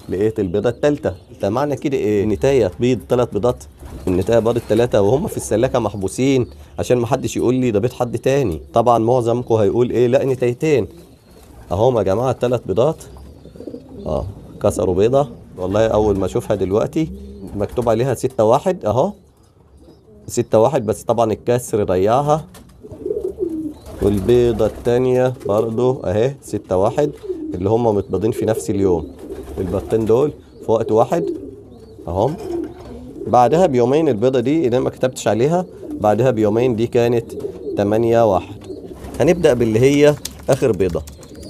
لقيت البيضه الثالثه ده معنى كده ايه النتايه تبيض ثلاث بيضات النتايه بيضت ثلاثه وهم في السلاكه محبوسين عشان ما حدش يقول لي ده بيض حد تاني طبعا معظمكم هيقول ايه لا نتايتين اهم يا جماعه الثلاث بيضات اه كسروا بيضه والله اول ما اشوفها دلوقتي مكتوب عليها ستة واحد اهو ستة واحد بس طبعا الكسر ريعها والبيضة التانية برضو اهي ستة واحد اللي هم متبيضين في نفس اليوم البيضتين دول في وقت واحد اهم بعدها بيومين البيضة دي اللي انا ما كتبتش عليها بعدها بيومين دي كانت تمانية واحد هنبدأ باللي هي اخر بيضة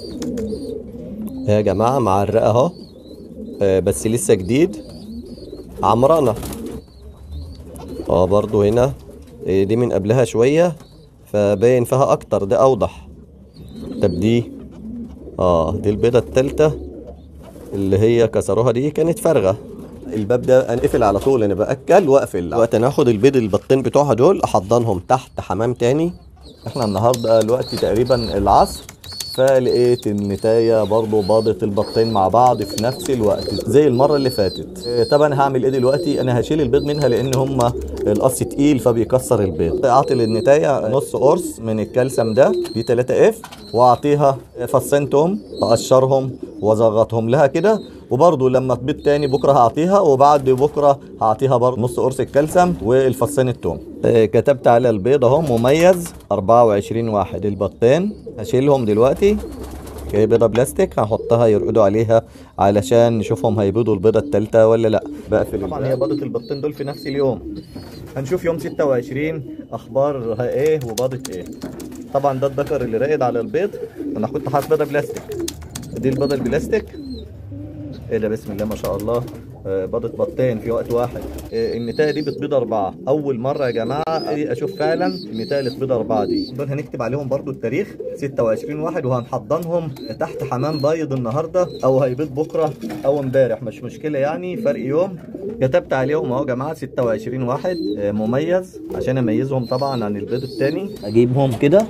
يا جماعة معرقة اهو آه، بس لسه جديد عمرانة اه برضو هنا آه، دي من قبلها شوية فباين فيها اكتر ده اوضح طب دي اه دي البيضة التالتة اللي هي كسروها دي كانت فارغة الباب ده انقفل على طول انا باكل واقفل وقت انا اخد البيض البطين بتوعها دول احضنهم تحت حمام تاني احنا النهارده الوقت تقريبا العصر فلقيت النتايه برضو باضت البطين مع بعض في نفس الوقت زي المره اللي فاتت إيه، طب انا هعمل ايه دلوقتي انا هشيل البيض منها لان هما القص تقيل فبيكسر البيض اعطي للنتايه نص قرص من الكالسيوم ده دي 3 اف واعطيها فصين توم اقشرهم وازغطهم لها كده وبرضه لما تبيض تاني بكره هعطيها وبعد بكره هعطيها برضه نص قرص الكالسيوم والفصين التوم آه، كتبت على البيض اهو مميز 24 واحد البطين هشيلهم دلوقتي هي بيضة بلاستيك هحطها يرقدوا عليها علشان نشوفهم هيبيضوا البيضة التالتة ولا لا بقفل طبعا هي بيضة البطين دول في نفس اليوم هنشوف يوم 26 اخبارها ايه وباضت ايه طبعا ده الذكر اللي راقد على البيض انا كنت حاطط بيضة بلاستيك دي البيضة البلاستيك ايه ده بسم الله ما شاء الله آه، بيضة بطين في وقت واحد آه، النتاية دي بتبيض أربعة أول مرة يا جماعة إيه أشوف فعلا النتاية اللي تبيض أربعة دي دول هنكتب عليهم برضو التاريخ 26 واحد وهنحضنهم تحت حمام بيض النهاردة أو هيبيض بكرة أو امبارح مش مشكلة يعني فرق يوم كتبت عليهم أهو يا جماعة 26 واحد آه، مميز عشان أميزهم طبعا عن البيض التاني أجيبهم كده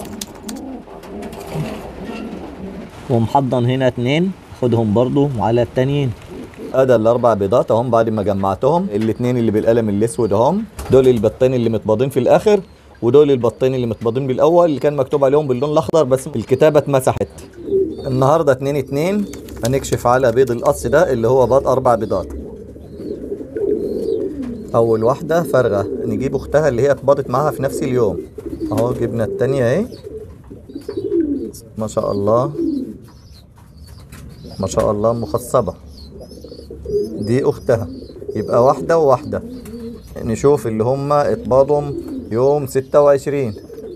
ومحضن هنا اتنين خدهم برضو على التانيين ادي الاربع بيضات اهم بعد ما جمعتهم الاتنين اللي بالقلم الاسود اهم دول البطين اللي متباضين في الاخر ودول البطين اللي متباضين بالاول اللي كان مكتوب عليهم باللون الاخضر بس الكتابه اتمسحت النهارده اتنين اتنين هنكشف على بيض القص ده اللي هو باض اربع بيضات اول واحده فارغه نجيب اختها اللي هي اتباضت معاها في نفس اليوم اهو جبنا التانية اهي ما شاء الله ما شاء الله مخصبة دي أختها يبقى واحدة وواحدة نشوف اللي هما اتباضهم يوم ستة وعشرين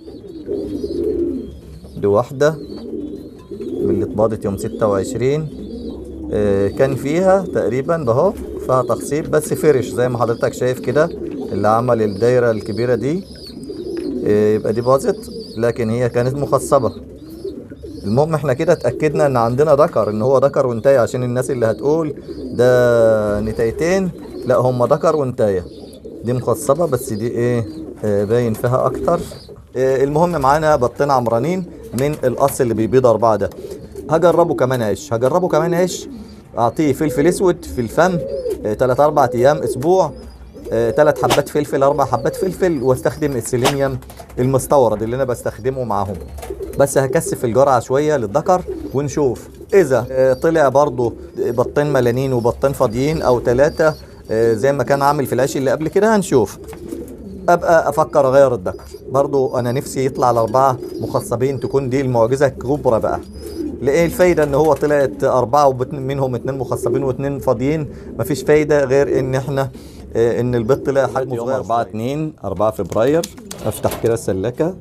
دي واحدة من اللي اتباضت يوم ستة وعشرين آه، كان فيها تقريبا ده اهو فيها تخصيب بس فرش زي ما حضرتك شايف كده اللي عمل الدايرة الكبيرة دي آه، يبقى دي باظت لكن هي كانت مخصبة المهم احنا كده اتاكدنا ان عندنا ذكر ان هو ذكر وانتايه عشان الناس اللي هتقول ده نتايتين لا هم ذكر وانتايه دي مخصبه بس دي ايه آه باين فيها اكتر آه المهم معانا بطين عمرانين من القص اللي بيبيض اربعه ده هجربه كمان عيش هجربه كمان عيش اعطيه فلفل اسود في الفم آه تلات اربع ايام اسبوع ثلاث حبات فلفل اربع حبات فلفل واستخدم السيلينيوم المستورد اللي انا بستخدمه معاهم بس هكثف الجرعه شويه للذكر ونشوف اذا آه، طلع برضو بطين ملانين وبطين فاضيين او ثلاثه زي ما كان عامل في العيش اللي قبل كده هنشوف ابقى افكر اغير الذكر برضو انا نفسي يطلع الاربعه مخصبين تكون دي المعجزه الكبرى بقى لايه الفايده ان هو طلعت اربعه ومنهم اتنين مخصبين واتنين فاضيين مفيش فايده غير ان احنا آه، ان البيض طلع حجمه صغير 4 2 4 فبراير افتح كده السلاكه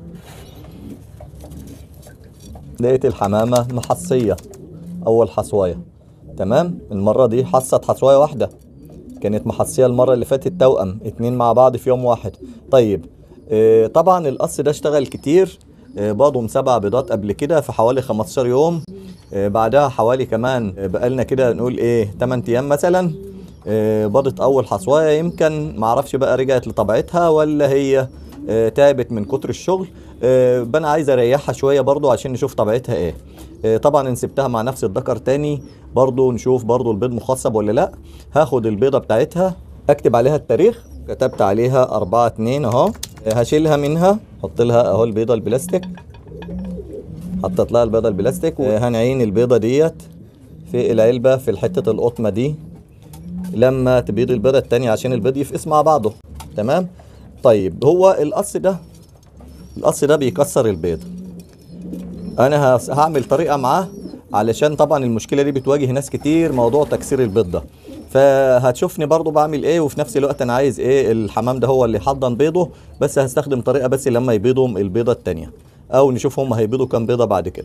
لقيت الحمامه محصيه اول حصوايه تمام المره دي حصت حصوايه واحده كانت محصيه المره اللي فاتت توأم اتنين مع بعض في يوم واحد طيب آه، طبعا القص ده اشتغل كتير آه، باضهم سبع بيضات قبل كده في حوالي 15 يوم آه، بعدها حوالي كمان آه، بقالنا كده نقول ايه 8 ايام مثلا آه، باضت اول حصوايه يمكن معرفش بقى رجعت لطبيعتها ولا هي آه، تعبت من كتر الشغل آه، بقى انا عايز اريحها شويه برضو عشان نشوف طبيعتها ايه آه، طبعا ان سبتها مع نفس الذكر تاني برضو نشوف برضو البيض مخصب ولا لا هاخد البيضة بتاعتها اكتب عليها التاريخ كتبت عليها أربعة اتنين اهو آه، هشيلها منها احط لها اهو البيضة البلاستيك حطيت لها البيضة البلاستيك وهنعين البيضة ديت في العلبة في حتة القطمة دي لما تبيض البيضة التانية عشان البيض يفقس مع بعضه تمام طيب هو القص ده القص ده بيكسر البيض انا هس- هعمل طريقة معاه علشان طبعا المشكلة دي بتواجه ناس كتير موضوع تكسير البيض ده فهتشوفني برضو بعمل ايه وفي نفس الوقت انا عايز ايه الحمام ده هو اللي يحضن بيضه بس هستخدم طريقة بس لما يبيضوا البيضة التانية او نشوف هم هيبيضوا كام بيضة بعد كده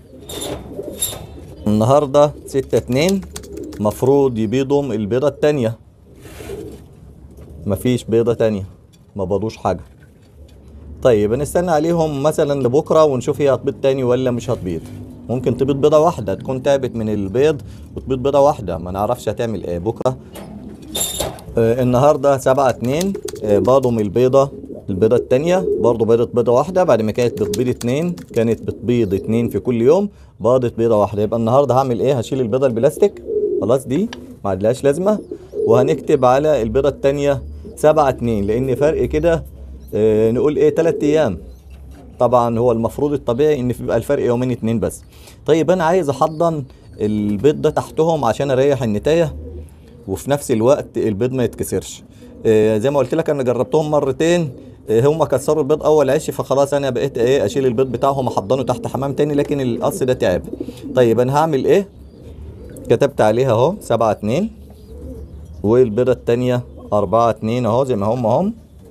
النهاردة ستة اتنين مفروض يبيضوا البيضة التانية مفيش بيضة تانية ما بيضوش حاجة طيب هنستنى عليهم مثلا لبكرة ونشوف هي هتبيض تاني ولا مش هتبيض ممكن تبيض بيضة واحدة تكون تعبت من البيض وتبيض بيضة واحدة ما نعرفش هتعمل ايه بكرة آه النهاردة سبعة اتنين آه باضوا من البيضة البيضة التانية برضو بيضت بيضة واحدة بعد ما كانت بتبيض اتنين كانت بتبيض اتنين في كل يوم باضت بيضة واحدة يبقى النهاردة هعمل ايه هشيل البيضة البلاستيك خلاص دي ما عادلهاش لازمة وهنكتب على البيضة التانية سبعة اتنين لان فرق كده آه نقول ايه تلات ايام طبعا هو المفروض الطبيعي ان بيبقى الفرق يومين اتنين بس طيب انا عايز احضن البيض ده تحتهم عشان اريح النتايه وفي نفس الوقت البيض ما يتكسرش آه، زي ما قلت لك انا جربتهم مرتين آه، هم كسروا البيض اول عش فخلاص انا بقيت ايه اشيل البيض بتاعهم احضنه تحت حمام تاني لكن القص ده تعب طيب انا هعمل ايه كتبت عليها اهو سبعة اتنين والبيضة التانية أربعة اتنين اهو زي ما هم هم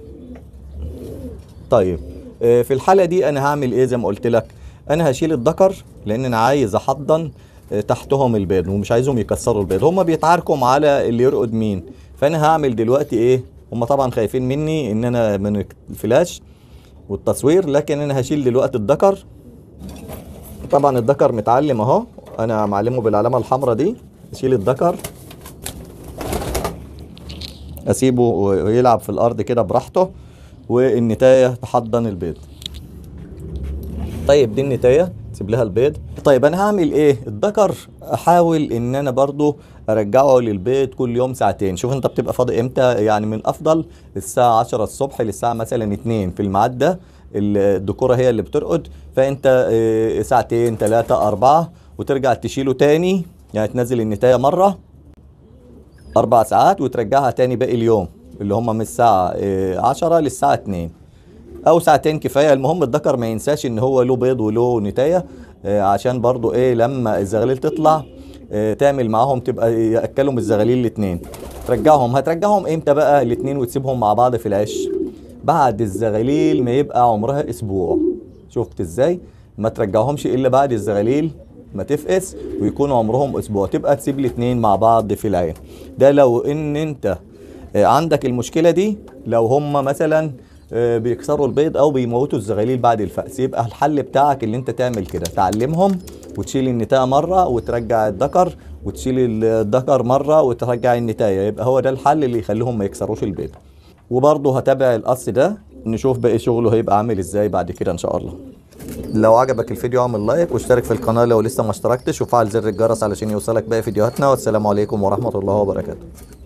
طيب آه، في الحالة دي أنا هعمل إيه زي ما قلت لك أنا هشيل الذكر لأن أنا عايز أحضن آه، تحتهم البيض ومش عايزهم يكسروا البيض هما بيتعاركوا على اللي يرقد مين فأنا هعمل دلوقتي إيه هما طبعا خايفين مني إن أنا من الفلاش والتصوير لكن أنا هشيل دلوقتي الذكر طبعا الذكر متعلم أهو أنا معلمه بالعلامة الحمراء دي أشيل الذكر اسيبه ويلعب في الارض كده براحته والنتايه تحضن البيض طيب دي النتايه سيب لها البيض طيب انا هعمل ايه الذكر احاول ان انا برضو ارجعه للبيت كل يوم ساعتين شوف انت بتبقى فاضي امتى يعني من افضل الساعه 10 الصبح للساعه مثلا 2 في الميعاد ده الذكوره هي اللي بترقد فانت آه، ساعتين ثلاثة أربعة وترجع تشيله تاني يعني تنزل النتايه مره اربع ساعات وترجعها تاني باقي اليوم اللي هم من الساعه آه، 10 للساعه 2 او ساعتين كفايه المهم الذكر ما ينساش ان هو له بيض وله نتايه آه، عشان برضو ايه لما الزغاليل تطلع آه، تعمل معاهم تبقى ياكلهم الزغاليل الاثنين ترجعهم هترجعهم امتى بقى الاثنين وتسيبهم مع بعض في العش بعد الزغاليل ما يبقى عمرها اسبوع شفت ازاي ما ترجعهمش الا بعد الزغاليل ما تفقس ويكون عمرهم اسبوع تبقى تسيب الاثنين مع بعض في العين ده لو ان انت آه، عندك المشكله دي لو هم مثلا آه، بيكسروا البيض او بيموتوا الزغاليل بعد الفأس يبقى الحل بتاعك اللي انت تعمل كده تعلمهم وتشيل النتايه مره وترجع الذكر وتشيل الذكر مره وترجع النتايه يبقى هو ده الحل اللي يخليهم ما يكسروش البيض وبرضه هتابع القص ده نشوف باقي شغله هيبقى عامل ازاي بعد كده ان شاء الله لو عجبك الفيديو اعمل لايك واشترك في القناه لو لسه ما اشتركتش وفعل زر الجرس علشان يوصلك باقي فيديوهاتنا والسلام عليكم ورحمه الله وبركاته